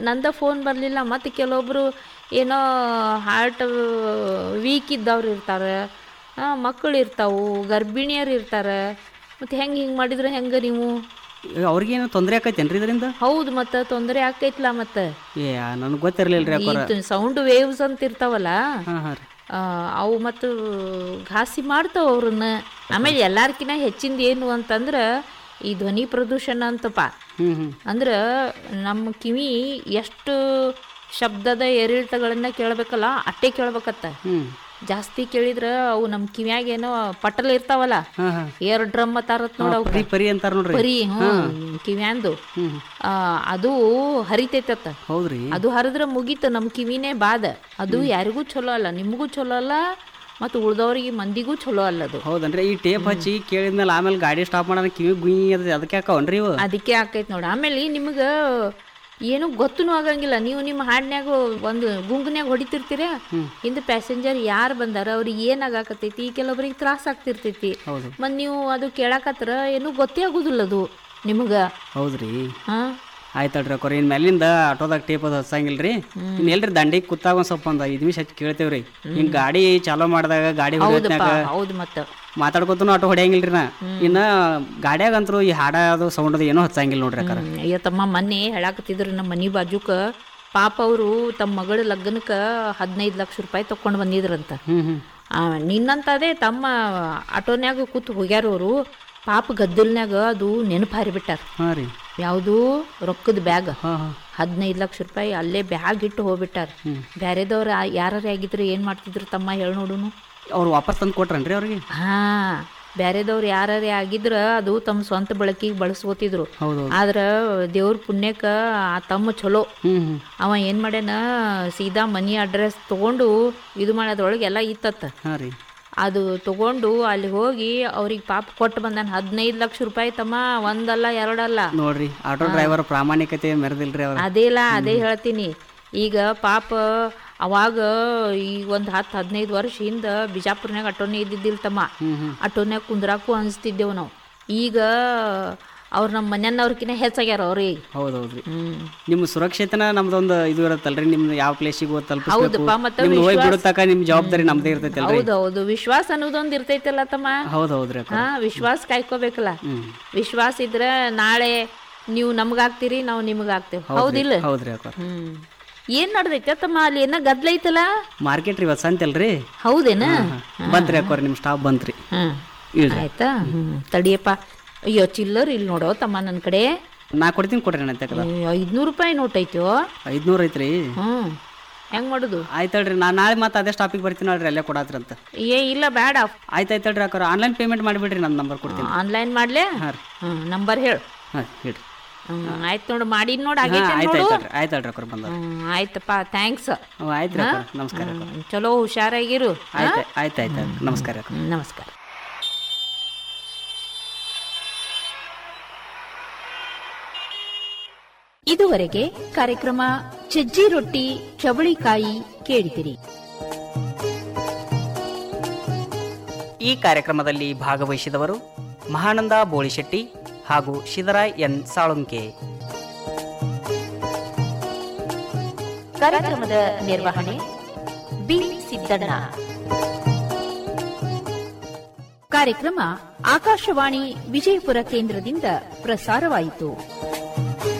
ನಂದ phone ಬರಲಿಲ್ಲ ಮತ್ತು ಕೆಲವೊಬ್ಬರು ಏನೋ ಹಾರ್ಟ್ ವೀಕ್ ಇದ್ದವ್ರು ಇರ್ತಾರೆ ಮಕ್ಕಳು ಇರ್ತಾವು ಗರ್ಭಿಣಿಯರು ಇರ್ತಾರೆ ಮತ್ತು ಹೆಂಗೆ ಹಿಂಗೆ ಮಾಡಿದ್ರೆ ಹೆಂಗೆ ನೀವು ಅವ್ರಿಗೇನು ತೊಂದರೆ ಆಕೈತೇನ್ರಿ ಇದರಿಂದ ಹೌದು ಮತ್ತು ತೊಂದರೆ ಆಕೈತ್ಲ ಮತ್ತು ಏ ನನಗೆ ಗೊತ್ತಿರಲಿಲ್ಲ ರೀ ಅಕ್ಕೋರ ಸೌಂಡ್ ವೇವ್ಸ್ ಅಂತ ಇರ್ತಾವಲ್ಲ ಹಾಂ ಹಾಂ ರೀ ಆ, ಅವು ಮತ್ತು ಘಾಸಿ ಮಾಡ್ತಾವ ಅವ್ರನ್ನ ಆಮೇಲೆ ಎಲ್ಲಾರ್ಕಿನ ಹೆಚ್ಚಿಂದ ಏನು ಅಂತಂದ್ರೆ ಈ ಧ್ವನಿ ಪ್ರದೂಷಣ ಅಂತಪ್ಪ ಹ್ಞೂ ಹ್ಞೂ ಅಂದ್ರೆ ನಮ್ಮ ಕಿವಿ ಎಷ್ಟು ಶಬ್ದದ ಏರಿಳಿತಗಳನ್ನ ಕೇಳಬೇಕಲ್ಲ ಅಟ್ಟೆ ಕೇಳ್ಬೇಕತ್ತ ಹ್ಞೂ ಜಾಸ್ತಿ ಕೇಳಿದ್ರೆ ಅವು ನಮ್ಮ ಕಿವ್ಯಾಗ ಏನೋ ಪಟಲ್ ಇರ್ತಾವಲ್ಲ ಹಾಂ ಹಾಂ ಏರ್ ಡ್ರಮ್ ತಾರತ್ ನೋಡ ಪರಿ ಪರಿ ಅಂತಾರ ನೋಡ್ರಿ ಪರಿ ಹ್ಞೂ ಕಿವ್ಯಾಂದು ಹ್ಞೂ ಆ, ಅದು ಹರಿತೈತತ್ತ ಹೌದ್ರಿ ಅದು ಹರಿದ್ರೆ ಮುಗೀತು ನಮ್ಮ ಕಿವಿನೇ ಬಾದ ಅದು ಯಾರಿಗೂ ಚಲೋ ಅಲ್ಲ ನಿಮಗೂ ಚಲೋ ಅಲ್ಲ ಮತ್ತು ಉಳ್ದವ್ರಿಗೆ ಮಂದಿಗೂ ಚಲೋ ಅಲ್ಲ ಅದು ಹೌದನ್ರಿ ಈ ಟೇಪ್ ಹಚ್ಚಿ ಕೇಳಿದ್ಮೇಲೆ ಆಮೇಲೆ ಗಾಡಿ ಸ್ಟಾಪ್ ಮಾಡೋಣ ಕಿವಿ ಗುಯಿ ಅದ ಅದಕ್ಕೆ ಹಾಕವನ್ರಿ ಇವು ಅದಕ್ಕೆ ಆಕೈತಿ ನೋಡಿ ಆಮೇಲೆ ನಿಮಗೆ ಏನು ಗೊತ್ತೂ ಆಗಂಗಿಲ್ಲ ನೀವು ನಿಮ್ಮ ಹಾಡ್ನ್ಯಾಗ ಒಂದು ಗುಂಗ್ನ್ಯಾಗ ಹೊಡಿತಿರ್ತೀರ ಹಿಂದೆ ಪ್ಯಾಸೆಂಜರ್ ಯಾರು ಬಂದಾರ ಅವ್ರಿಗೆ ಏನಾಗಕತ್ತೈತಿ ಕೆಲವೊಬ್ರಿಗೆ ತ್ರಾಸ ಆಗ್ತಿರ್ತೈತಿ ಹೌದು ಮತ್ತು ನೀವು ಅದು ಕೇಳಕತ್ರ ಏನು ಗೊತ್ತೇ ಆಗುದಿಲ್ಲ ಅದು ನಿಮ್ಗೆ ಹೌದ್ರಿ ಹಾಂ ಆಯ್ತಲ್ರಿ ಅಕ್ಕೋರಿ ಇನ್ ಮೇಲಿಂದ ಆಟೋದಾಗ ಟೇಪ್ ಅದು ಹಚ್ಚಂಗಿಲ್ರಿ ಇನ್ ಎಲ್ರಿ ದಂಡಿಗೆ ಕೂತಾಗ ಒಂದ್ ಸ್ವಲ್ಪ ಒಂದ್ ಐದ್ ನಿಮಿಷ ಹಚ್ಚಿ ಕೇಳ್ತೇವ್ರಿ ಹಿಂಗ್ ಗಾಡಿ ಚಾಲೋ ಮಾಡಿದಾಗ ಗಾಡಿ ಹೌದಪ್ಪ ಹೊಡಿಯೋತ್ನಾಗ ಹೌದು ಮತ್ತು ಮಾತಾಡ್ಕೊತನು ಆಟೋ ಹೊಡಿಯಂಗಿಲ್ರಿ ನಾ ಇನ್ನ ಗಾಡ್ಯಾಗ ಅಂತೂ ಈ ಹಾಡ ಅದು ಸೌಂಡ್ ಅದು ಏನೋ ಹಚ್ಚಂಗಿಲ್ಲ ನೋಡ್ರಿ ಅಕ್ಕಾರ ಅಯ್ಯ ತಮ್ಮ ಮೊನ್ನೆ ಹೇಳಾಕತ್ತಿದ್ರು ನಮ್ಮ ಮನೆ ಬಾಜುಕ ಪಾಪ ಅವರು ತಮ್ಮ ಮಗಳ ಲಗ್ನಕ್ಕೆ ಹದಿನೈದು ಲಕ್ಷ ರೂಪಾಯಿ ತಕೊಂಡು ಬಂದಿದ್ರಂತ ಹ್ಮ್ ಹ್ಮ್ ಆ, ನಿನ್ನಂತದೇ ತಮ್ಮ ಆಟೋನ್ಯಾಗ ಕೂತು ಹೋಗ್ಯಾರ ಅವರು ಪಾಪ ಗದ್ದಲ್ನ್ಯಾಗ ಅದು ನೆನಪು ಹಾರಿಬಿಟ್ಟಾರ ಹಾ ರೀ ಯಾವುದು ರೊಕ್ಕದ ಬ್ಯಾಗ್ ಹಾ ಹಾ ಹದಿನೈದು ಲಕ್ಷ ರೂಪಾಯಿ ಅಲ್ಲೇ ಬ್ಯಾಗ್ ಇಟ್ಟು ಹೋಗ್ಬಿಟ್ಟಾರ ಬ್ಯಾರೆದವ್ರು ಯಾರು ಆಗಿದ್ರು ಏನು ಮಾಡ್ತಿದ್ರು ತಮ್ಮ ಹೇಳಿ ನೋಡುನು ಅವ್ರು ವಾಪಸ್ ತಂದು ಕೊಟ್ರನ್ರಿ ಅವ್ರಿಗೆ ಹಾ ಬ್ಯಾರೆದವ್ರು ಯಾರೇ ಆಗಿದ್ರ ಅದು ತಮ್ಮ ಸ್ವಂತ ಬಳಕೆಗೆ ಬಳಸ್ಕೋತಿದ್ರು ಹೌದು ಆದ್ರ ದೇವ್ರ ಪುಣ್ಯಕ್ಕ ಆ ತಮ್ಮ ಚಲೋ ಹ್ಮ್ ಹ್ಮ್ ಅವ ಏನ್ ಮಾಡ್ಯಾನ ಸೀದಾ ಮನಿ ಅಡ್ರೆಸ್ ತಗೊಂಡು ಇದು ಮಾಡೋದ್ರೊಳಗೆ ಎಲ್ಲ ಇತ್ತತ್ತ ಹಾ ರೀ ಅದು ತಗೊಂಡು ಅಲ್ಲಿ ಹೋಗಿ ಅವ್ರಿಗೆ ಪಾಪ ಕೊಟ್ಟು ಬಂದಾನ ಹದಿನೈದು ಲಕ್ಷ ರೂಪಾಯಿ ತಮ್ಮ ಒಂದಲ್ಲ ಎರಡಲ್ಲ ನೋಡ್ರಿ ಆಟೋ ಡ್ರೈವರ್ ಪ್ರಾಮಾಣಿಕತೆ ಮೆರೆದಿಲ್ರಿ ಅವ್ರ ಅದೇಲ್ಲ ಅದೇ ಹೇಳ್ತೀನಿ ಈಗ ಪಾಪ ಅವಾಗ ಈಗ ಒಂದು ಹತ್ತು ಹದಿನೈದು ವರ್ಷ ಹಿಂದ ಬಿಜಾಪುರ್ನಾಗ ಆಟೋನೇ ಇದ್ದಿದ್ದಿಲ್ಲ ತಮ್ಮ ಹ್ಮ್ ಹ್ಮ್ ಆಟೋನ್ಯಾಗ ಕುಂದ್ರಾಕು ಅನಿಸ್ತಿದ್ದೆವು ನಾವು ಈಗ ಅವ್ರು ನಮ್ಮ ಮನೆಯವ್ರಕಿನ ಹೆಚ್ಚಾಗ್ಯಾರ ಅವ್ರಿಗೆ ಹೌದ್ ಹೌದ್ರಿ ಹ್ಮ್ ನಿಮ್ಮ ಸುರಕ್ಷತೆನ ನಮ್ದೊಂದು ಇದು ಇರತ್ತಲ್ರಿ ನಿಮ್ನ ಯಾವ ಪ್ಲೇಸಿಗೆ ಹೋಗಿ ತಲುಪಿಸ್ಬೇಕು ಹೌದಪ್ಪ, ಮತ್ತೆ ನಿಮ್ನ ಹೋಗಿ ಬಿಡೋ ತಕ ನಿಮ್ ಜವಾಬ್ದಾರಿ ನಮ್ದೇ ಇರ್ತೈತಲ್ರಿ ಹೌದು ಹೌದು ವಿಶ್ವಾಸ ಅನ್ನೋದೊಂದು ಇರ್ತೈತಲ್ಲ ತಮ್ಮ ಹೌದ್ ಹೌದ್ರಿ ಅಕ್ಕ ಹಾ ವಿಶ್ವಾಸ ಕಾಯ್ಕೋಬೇಕಲ್ಲ ಹ್ಮ್ ವಿಶ್ವಾಸ ಇದ್ರೆ ನಾಳೆ ನೀವು ನಮ್ಗಾಗ್ತೀರಿ ನಾವು ನಿಮಗಾಗ್ತೇವೆ ಹೌದಿಲ್ಲ ಹೌದ್ರಿ ಅಕ್ಕ ಹ್ಮ್ ಏನ್ ನಡ್ದೈತೆ ತಮ್ಮ ಅಲ್ಲಿ ಏನ ಗದ್ಲ ಐತಲ್ಲ ಮಾರ್ಕೆಟ್ ರೀ ಇವತ್ತು ಸಂತೆಲ್ರಿ ಹೌದೇನ ಬಂತ್ರಿ ಅಕ್ಕೋರಿ ನಿಮ್ ಸ್ಟಾಪ್ ಬಂತ್ರಿ ಹ್ಮ್ ಇಳ್ರಿ ಆಯ್ತಾ ಹ್ಮ್ ತಡಿಯಪ್ಪ ಅಯ್ಯೋ ಚಿಲ್ಲರ್ ಇಲ್ಲಿ ನೋಡೋ ತಮ್ಮ ನನ್ನ ಕಡೆ ನಾ ಕೊಡ್ತೀನಿ ಕೊಡ್ರಿ ನನ್ನ ತಕದ ಐದ್ನೂರು ರೂಪಾಯಿ ನೋಟ್ ಐತೋ ಐದ್ನೂರ ಐತ್ರಿ ಹ್ಮ್ ಹೆಂಗ್ ಮಾಡುದು ಆಯ್ತಲ್ರಿ ನಾ ನಾಳೆ ಮತ್ತೆ ಅದೇ ಸ್ಟಾಪಿಗೆ ಬರ್ತೀನಿ ನೋಡ್ರಿ ಅಲ್ಲೇ ಕೊಡಾತ್ರಂತ ಏ ಇಲ್ಲ ಬೇಡ ಆಯ್ತು ಆಯ್ತಲ್ರಿ ಅಕ್ಕೋರ ಆನ್ಲೈನ್ ಪೇಮೆಂಟ್ ಮಾಡಿಬಿಡ್ರಿ ನನ್ನ ನಂಬರ್ ಕೊಡ್ತೀನಿ ಆನ್ಲೈನ್ ಮಾಡ್ಲೆ ಹಾಂ ರೀ ಹ್ಮ್ ನಂಬರ್ ಹೇಳು ಹಾಂ ಹೇಳ್ರಿ ಹ್ಮ್ ಆಯ್ತು ನೋಡು ಮಾಡಿದ್ ನೋಡು ಹಾಂ ಆಗೈತೆ ಆಯ್ತು ನೋಡು ಆಯ್ತಲ್ರಿ ಆಯ್ತಲ್ರಿ ಅಕ್ಕೋರ್ ಬಂದ ಹ್ಮ್ ಆಯ್ತಪ್ಪ ಥ್ಯಾಂಕ್ಸ್ ಹ್ಞೂ ಆಯ್ತು ರೀ ಅಕ್ಕೋರ ನಮಸ್ಕಾರ ಅಕ್ಕೋರ ಚಲೋ ಹುಷಾರಾಗಿರು ಆಯ್ತು ಆಯ್ತು ಆಯ್ತು ನಮಸ್ಕಾರ ಅಕ್ಕ ಹ್ಮ್, ನಮಸ್ಕಾರ ಇದುವರೆಗೆ ಕಾರ್ಯಕ್ರಮ ಸಜ್ಜಿ ರೊಟ್ಟಿ ಚವಳಿಕಾಯಿ ಕೇಳಿದಿರಿ ಈ ಕಾರ್ಯಕ್ರಮದಲ್ಲಿ ಭಾಗವಹಿಸಿದವರು ಮಹಾನಂದ ಬೋಳಿಶೆಟ್ಟಿ ಹಾಗೂ ಶಿವರಾಯ್ ಎನ್ ಸಾಳುಂಕೆ ಕಾರ್ಯಕ್ರಮದ ನಿರ್ವಹಣೆ ಬಿ ಸಿದ್ದಣ್ಣ ಕಾರ್ಯಕ್ರಮ ಆಕಾಶವಾಣಿ ವಿಜಯಪುರ ಕೇಂದ್ರದಿಂದ ಪ್ರಸಾರವಾಯಿತು